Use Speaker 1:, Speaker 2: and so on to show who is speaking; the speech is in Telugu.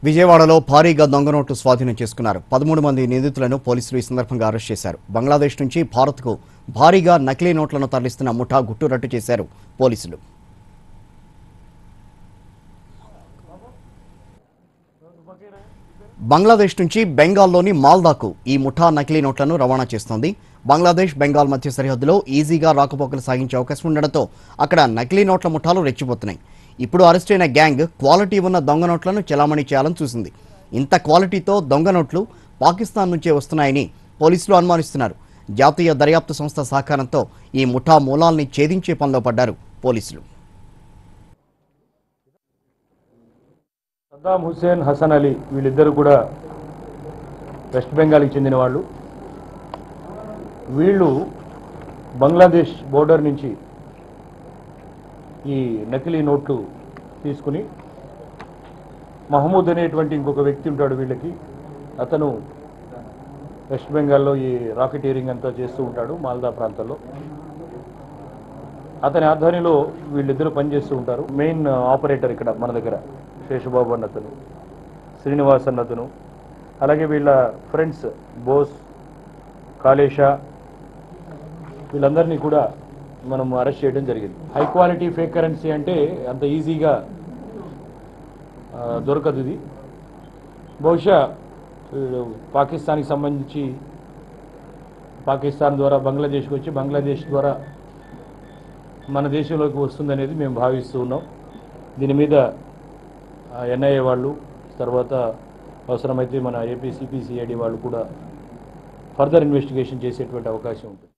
Speaker 1: విజయవాడలో భారీగా దొంగ నోట్లు స్వాధీనం చేసుకున్నారు పదమూడు మంది నిందితులను పోలీసులు ఈ సందర్భంగా అరెస్ట్ చేశారు బంగ్లాదేశ్ నుంచి భారత్కు భారీగా నకిలీ నోట్లను తరలిస్తున్న ముఠా గుట్టురట్టు చేశారు పోలీసులు బంగ్లాదేశ్ నుంచి బెంగాల్లోని మాల్దాకు ఈ ముఠా నకిలీ నోట్లను రవాణా చేస్తోంది బంగ్లాదేశ్ బెంగాల్ మధ్య సరిహద్దులో ఈజీగా రాకపోకలు సాగించే అవకాశం ఉండడంతో అక్కడ నకిలీ నోట్ల ముఠాలు రెచ్చిపోతున్నాయి ఇప్పుడు అరెస్ట్ అయిన గ్యాంగ్ క్వాలిటీ ఉన్న దొంగ నోట్లను చెలామణి చేయాలని చూసింది ఇంత క్వాలిటీతో దొంగ నోట్లు పాకిస్తాన్ నుంచే వస్తున్నాయని పోలీసులు అనుమానిస్తున్నారు జాతీయ దర్యాప్తు సంస్థ సహకారంతో ఈ ముఠా మూలాల్ని ఛేదించే పనిలో పడ్డారు పోలీసులు
Speaker 2: సద్దాం హుస్సేన్ హసన్ అలీ వీళ్ళిద్దరు కూడా వెస్ట్ బెంగాల్కి చెందిన వాళ్ళు వీళ్ళు బంగ్లాదేశ్ బోర్డర్ నుంచి ఈ నకిలీ నోట్లు తీసుకుని మహమూద్ అనేటువంటి ఇంకొక వ్యక్తి ఉంటాడు వీళ్ళకి అతను వెస్ట్ బెంగాల్లో ఈ రాకెటీరింగ్ అంతా చేస్తూ ఉంటాడు మాల్దా ప్రాంతంలో అతని ఆధ్వర్యంలో వీళ్ళిద్దరూ పనిచేస్తూ ఉంటారు మెయిన్ ఆపరేటర్ ఇక్కడ మన దగ్గర శేషబాబు అన్న అతను శ్రీనివాస్ అన్న అతను అలాగే వీళ్ళ ఫ్రెండ్స్ బోస్ కాళేషా వీళ్ళందరినీ కూడా మనం అరెస్ట్ చేయడం జరిగింది హై క్వాలిటీ ఫేక్ కరెన్సీ అంటే అంత ఈజీగా ఆ, దొరకదు ఇది బహుశా వీళ్ళు పాకిస్తాన్కి సంబంధించి పాకిస్తాన్ ద్వారా బంగ్లాదేశ్కి వచ్చి బంగ్లాదేశ్ ద్వారా మన దేశంలోకి వస్తుందనేది మేము భావిస్తూ ఉన్నాం దీని మీద ఎన్ఐఏ వాళ్ళు తర్వాత అవసరమైతే మన ఏపీ సిపిసిఐడి వాళ్ళు కూడా ఫర్దర్ ఇన్వెస్టిగేషన్ చేసేటువంటి అవకాశం ఉంటుంది